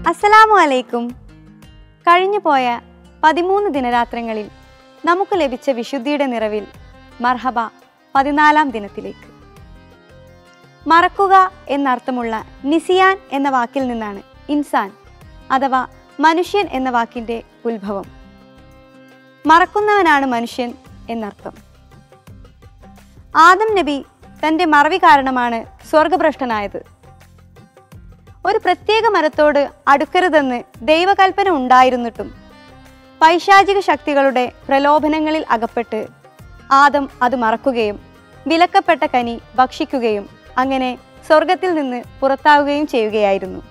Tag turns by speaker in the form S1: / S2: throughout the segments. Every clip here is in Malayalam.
S1: അസ്സലാമു അലൈക്കും കഴിഞ്ഞു പോയ പതിമൂന്ന് ദിനരാത്രങ്ങളിൽ നമുക്ക് ലഭിച്ച വിശുദ്ധിയുടെ നിറവിൽ മർഹബ പതിനാലാം ദിനത്തിലേക്ക് മറക്കുക എന്നർത്ഥമുള്ള നിസിയാൻ എന്ന വാക്കിൽ നിന്നാണ് ഇൻസാൻ അഥവാ മനുഷ്യൻ എന്ന വാക്കിൻ്റെ ഉത്ഭവം മറക്കുന്നവനാണ് മനുഷ്യൻ എന്നർത്ഥം ആദം നബി തൻ്റെ മറവി കാരണമാണ് സ്വർഗഭ്രഷ്ടനായത് ഒരു പ്രത്യേക മരത്തോട് അടുക്കരുതെന്ന് ദൈവകൽപ്പന ഉണ്ടായിരുന്നിട്ടും പൈശാചിക ശക്തികളുടെ പ്രലോഭനങ്ങളിൽ അകപ്പെട്ട് ആദം അത് മറക്കുകയും വിലക്കപ്പെട്ട കനി ഭക്ഷിക്കുകയും അങ്ങനെ സ്വർഗത്തിൽ നിന്ന് പുറത്താവുകയും ചെയ്യുകയായിരുന്നു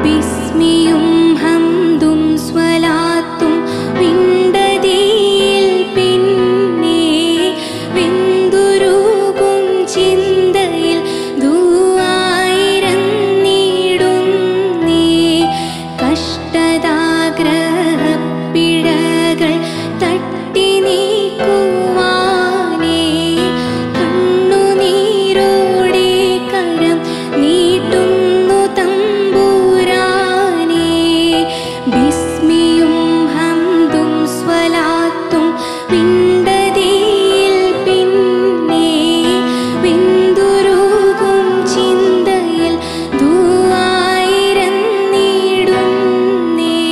S2: ബിസ്മിയും ഹംദും സ്വലാത്തും വിണ്ടതിയിൽ പിന്നെ വെന്തുരുകും ചിന്തയിൽ ദുആയിരന്നിടുന്നേ കഷ്ടതാഗ്രഹപ്പിഴകൾ തട്ടി നീക്കുവാനേ കണ്ണുനീരോടെ കരം നീട്ടുന്നു തമ്പുരാനേ ബിസ്മിയും ഹംദും സ്വലാത്തും വിണ്ടതിയിൽ പിന്നെ വെന്തുരുകും ചിന്തയിൽ ദുആയിരന്നിടുന്നേ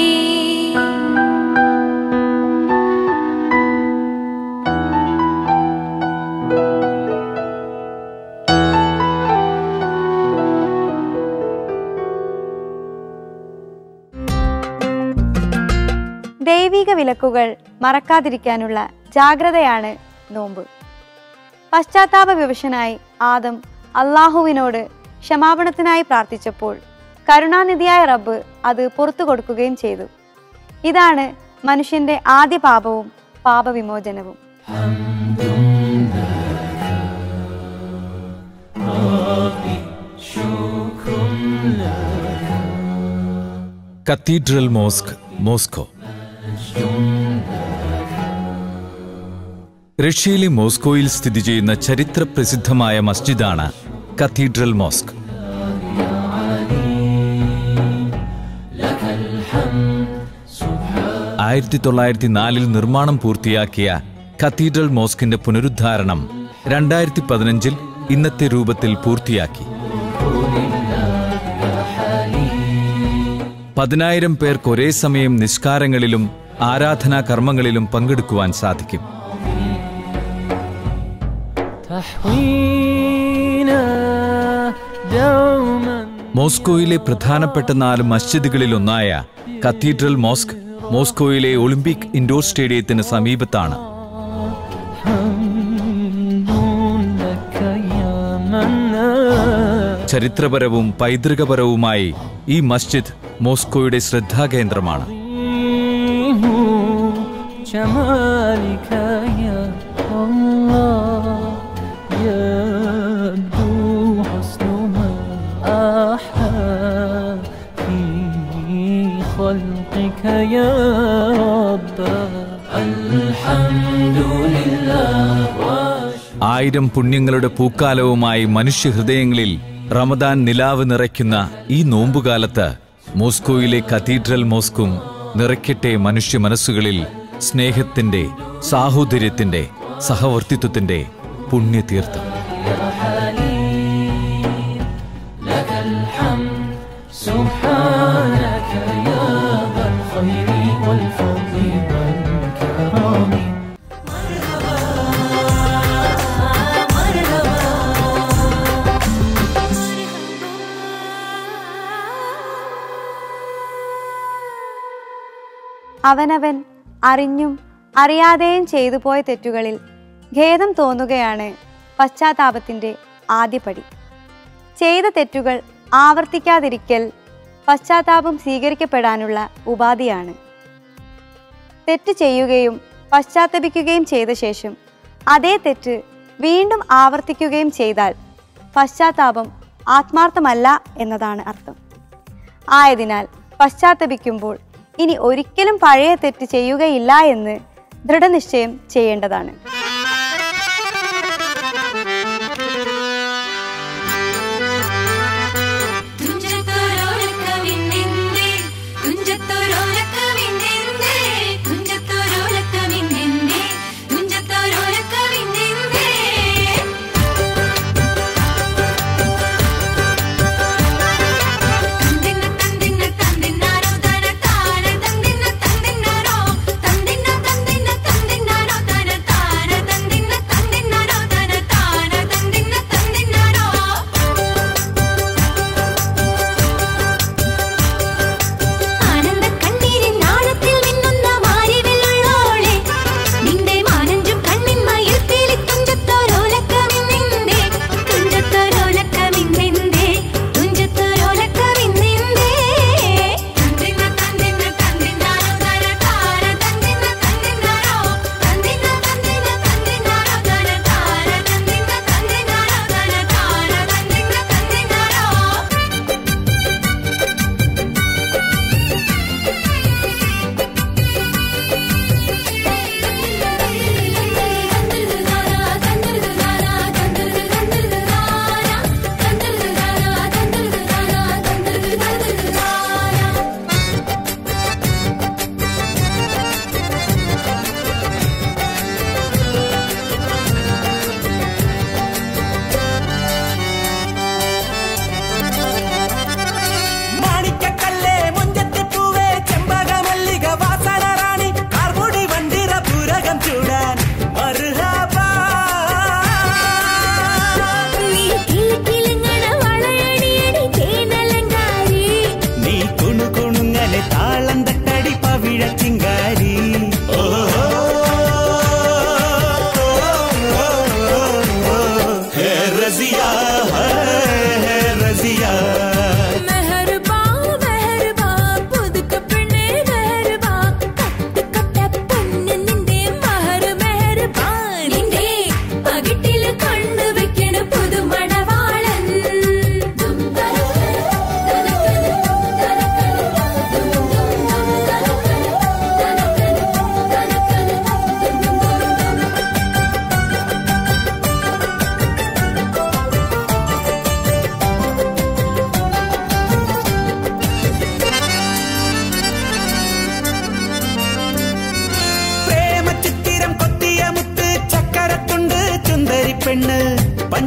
S1: ദൈവിക വിലക്കുകൾ മറക്കാതിരിക്കാനുള്ള ജാഗ്രതയാണ് നോമ്പ് പശ്ചാത്താപ വിവശനായി ആദം അള്ളാഹുവിനോട് ക്ഷമാപണത്തിനായി പ്രാർത്ഥിച്ചപ്പോൾ കരുണാനിധിയായ റബ്ബ് അത് പുറത്തു കൊടുക്കുകയും ചെയ്തു ഇതാണ് മനുഷ്യന്റെ ആദ്യ പാപവും പാപവിമോചനവും
S3: കത്തീഡ്രൽ മോസ്ക് മോസ്കോ റഷ്യയിലെ മോസ്കോയിൽ സ്ഥിതി ചെയ്യുന്ന ചരിത്ര പ്രസിദ്ധമായ മസ്ജിദാണ് കത്തീഡ്രൽ മോസ്ക് ആയിരത്തി തൊള്ളായിരത്തി നാലിൽ നിർമ്മാണം പൂർത്തിയാക്കിയ കത്തീഡ്രൽ മോസ്കിന്റെ പുനരുദ്ധാരണം രണ്ടായിരത്തി പതിനഞ്ചിൽ ഇന്നത്തെ രൂപത്തിൽ പൂർത്തിയാക്കി പതിനായിരം പേർക്ക് ഒരേ സമയം നിസ്കാരങ്ങളിലും ആരാധനാ കർമ്മങ്ങളിലും പങ്കെടുക്കുവാൻ സാധിക്കും
S4: تحوينا دوما
S3: മോസ്കോയിലെ പ്രധാനപ്പെട്ട നാല് മസ്ജിദുകളിലൊന്നായ കത്തീഡ്രൽ മോസ്ക് മോസ്കോയിലെ ഒളിമ്പിക് ഇൻഡോർ സ്റ്റേഡിയത്തിന് സമീപത്താണ്
S4: حمد لك يا منان
S3: ചരിത്രപരവും പൈതൃകപരവുമായി ഈ മസ്ജിദ് മോസ്കോയുടെ ശ്രദ്ധാകേന്ദ്രമാണ്
S4: جمالك يا الله يبدو حسن ما أحلى في خلقك يا رب الحمد لله
S3: ആയിരം പുണ്യങ്ങളുടെ പൂക്കാലവുമായി മനുഷ്യഹൃദയങ്ങളിൽ റമദാൻ നിലാവ് നിറയ്ക്കുന്ന ഈ നോമ്പുകാലത്ത് മോസ്കോയിലെ കത്തീഡ്രൽ മോസ്കും നിറയ്ക്കട്ടെ മനുഷ്യ മനസ്സുകളിൽ സ്നേഹത്തിന്റെ സാഹോദര്യത്തിന്റെ സഹവർത്തിത്വത്തിന്റെ പുണ്യതീർത്ഥം
S4: سبحانك يا ذا الخير والفضل والكرم
S1: അവനവൻ അറിഞ്ഞും അറിയാതെയും ചെയ്തു പോയ തെറ്റുകളിൽ ഖേദം തോന്നുകയാണ് പശ്ചാത്താപത്തിൻ്റെ ആദ്യപടി ചെയ്ത തെറ്റുകൾ ആവർത്തിക്കാതിരിക്കൽ പശ്ചാത്താപം സ്വീകരിക്കപ്പെടാനുള്ള ഉപാധിയാണ് തെറ്റ് ചെയ്യുകയും പശ്ചാത്തപിക്കുകയും ചെയ്ത ശേഷം അതേ തെറ്റ് വീണ്ടും ആവർത്തിക്കുകയും ചെയ്താൽ പശ്ചാത്താപം ആത്മാർത്ഥമല്ല എന്നതാണ് അർത്ഥം ആയതിനാൽ പശ്ചാത്തപിക്കുമ്പോൾ ഇനി ഒരിക്കലും പഴയ തെറ്റ് ചെയ്യുകയില്ല എന്ന് ദൃഢനിശ്ചയം ചെയ്യേണ്ടതാണ്
S2: തുഞ്ചത്തൊരോലക്കവിന്നെന്തേ തുഞ്ചത്തൊരോലക്കവിന്നെന്തേ തുഞ്ചത്തൊരോലക്കവിന്നെന്തേ തുഞ്ചത്തൊരോലക്കവിന്നെന്തേ തന്തിന്ന തന്തിന്ന തന്തിന്നാരോ തന താന തന്തിന്ന തന്തിന്നാരോ തന്തിന്ന തന്തിന്ന തന്തിന്നാരോ തന താന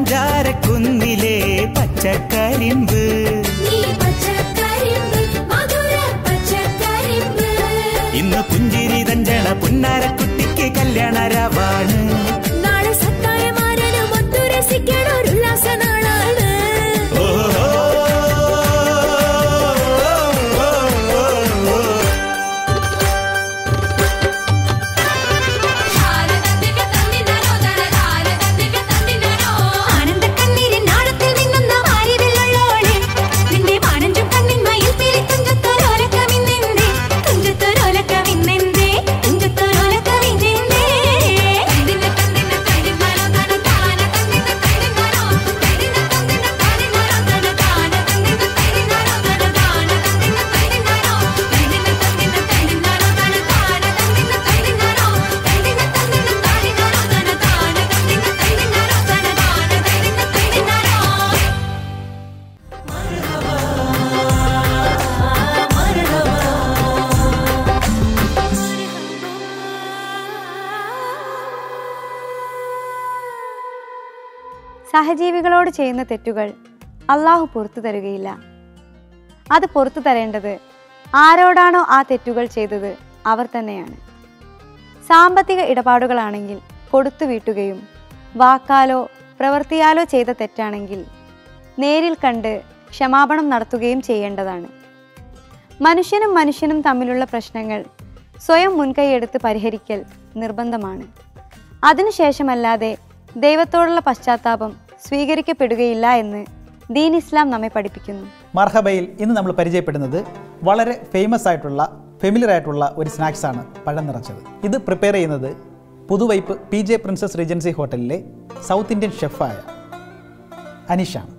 S5: പഞ്ചാരക്കുന്നിലെ പച്ചക്കരിമ്പ്
S2: നീ പച്ചക്കരിമ്പ് മധുര പച്ചക്കരിമ്പ്
S5: ഇന്ന് പുഞ്ചിരി തഞ്ചണ പുന്നാരക്കുട്ടിക്ക് കല്യാണരവാണ്
S2: നാളെ സത്തായമാരനും ഒത്തു രസിക്കണ ഒരു ഉല്ലാസ നാളാണ് ആനന്ദക്കണ്ണീരിൻ നാളത്തിൽ നിന്നുന്ന വാരിവില്ലുള്ളോളെ നിന്റെ വാനഞ്ചും കണ്ണിൻ മയിൽ പീലി തുഞ്ചത്തൊരോലക്കമിന്നെന്തേ തുഞ്ചത്തൊരോലക്കമിന്നെന്തേ തുഞ്ചത്തൊരോലക്കമിന്നെന്തേ തണ്ടിന തണ്ടിന തണ്ടിനാലോ തന താന തണ്ടിന തണ്ടിനാലോ തണ്ടിന തണ്ടിന തണ്ടിനാലോ തന താന തണ്ടിന തണ്ടിനാലോ തന താന തണ്ടിന തണ്ടിനാലോ തണ്ടിന തണ്ടിന തണ്ടിനാലോ തന താന തണ്ടിന തണ്ടിനാലോ തണ്ടിന തണ്ടിന തണ്ടിനാലോ തന താന തണ്ടിന തണ്ടിനാലോ തന താന തണ്ടിന തണ്ടിനാലോ
S1: സഹജീവികളോട് ചെയ്യുന്ന തെറ്റുകൾ അള്ളാഹു പുറത്തു തരുകയില്ല അത് പുറത്തു തരേണ്ടത് ആരോടാണോ ആ തെറ്റുകൾ ചെയ്തത് അവർ തന്നെയാണ് സാമ്പത്തിക ഇടപാടുകളാണെങ്കിൽ കൊടുത്തു വീട്ടുകയും വാക്കാലോ പ്രവൃത്തിയാലോ ചെയ്ത തെറ്റാണെങ്കിൽ നേരിൽ കണ്ട് ക്ഷമാപണം നടത്തുകയും ചെയ്യേണ്ടതാണ് മനുഷ്യനും മനുഷ്യനും തമ്മിലുള്ള പ്രശ്നങ്ങൾ സ്വയം മുൻകൈയെടുത്ത് പരിഹരിക്കൽ നിർബന്ധമാണ് അതിനുശേഷമല്ലാതെ ദൈവത്തോടുള്ള പശ്ചാത്താപം സ്വീകരിക്കപ്പെടുകയില്ല എന്ന് ദീൻ ഇസ്ലാം നമ്മെ പഠിപ്പിക്കുന്നു
S6: മർഹബയിൽ ഇന്ന് നമ്മൾ പരിചയപ്പെടുന്നത് വളരെ ഫേമസ് ആയിട്ടുള്ള ഫെമിലിയർ ആയിട്ടുള്ള ഒരു സ്നാക്സ് ആണ് പഴം നിറച്ചത് ഇത് പ്രിപ്പയർ ചെയ്യുന്നത് Puthuvype P J Princess Regency ഹോട്ടലിലെ സൗത്ത് ഇന്ത്യൻ ഷെഫായ അനിഷാണ്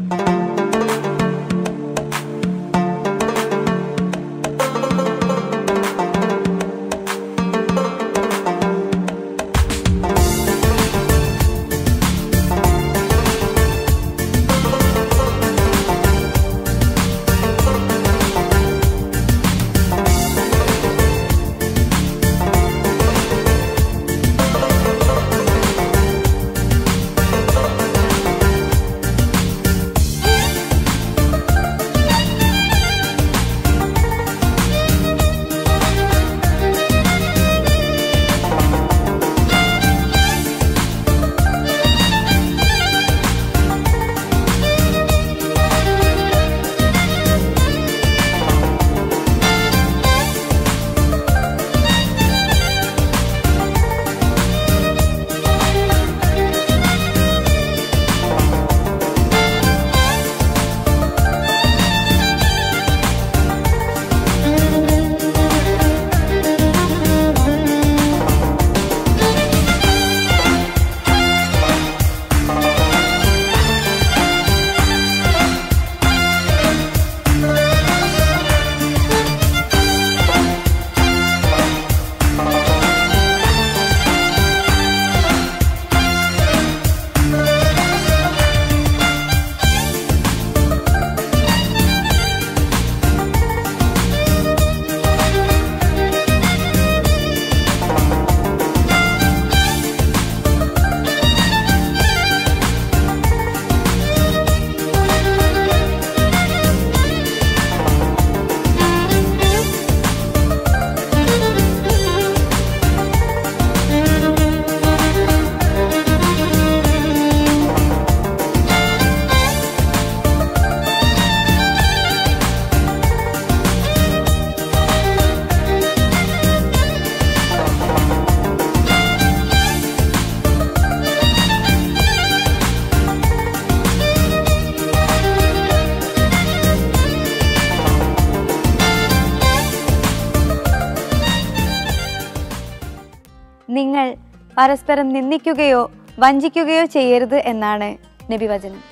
S1: നിങ്ങൾ പരസ്പരം നിന്ദിക്കുകയോ വഞ്ചിക്കുകയോ ചെയ്യരുത് എന്നാണ് നബി വചനം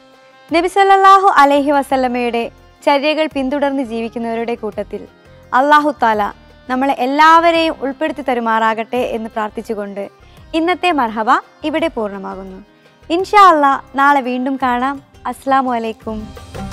S1: നബി സല്ലല്ലാഹു അലൈഹി വസല്ലമയുടെ ചര്യകൾ പിന്തുടർന്ന് ജീവിക്കുന്നവരുടെ കൂട്ടത്തിൽ അള്ളാഹു താല നമ്മളെ എല്ലാവരെയും ഉൾപ്പെടുത്തി തരുമാറാകട്ടെ എന്ന് പ്രാർത്ഥിച്ചുകൊണ്ട് ഇന്നത്തെ മർഹബ ഇവിടെ പൂർണ്ണമാകുന്നു ഇൻഷാ അള്ളാ നാളെ വീണ്ടും കാണാം അസ്സാം വലൈക്കും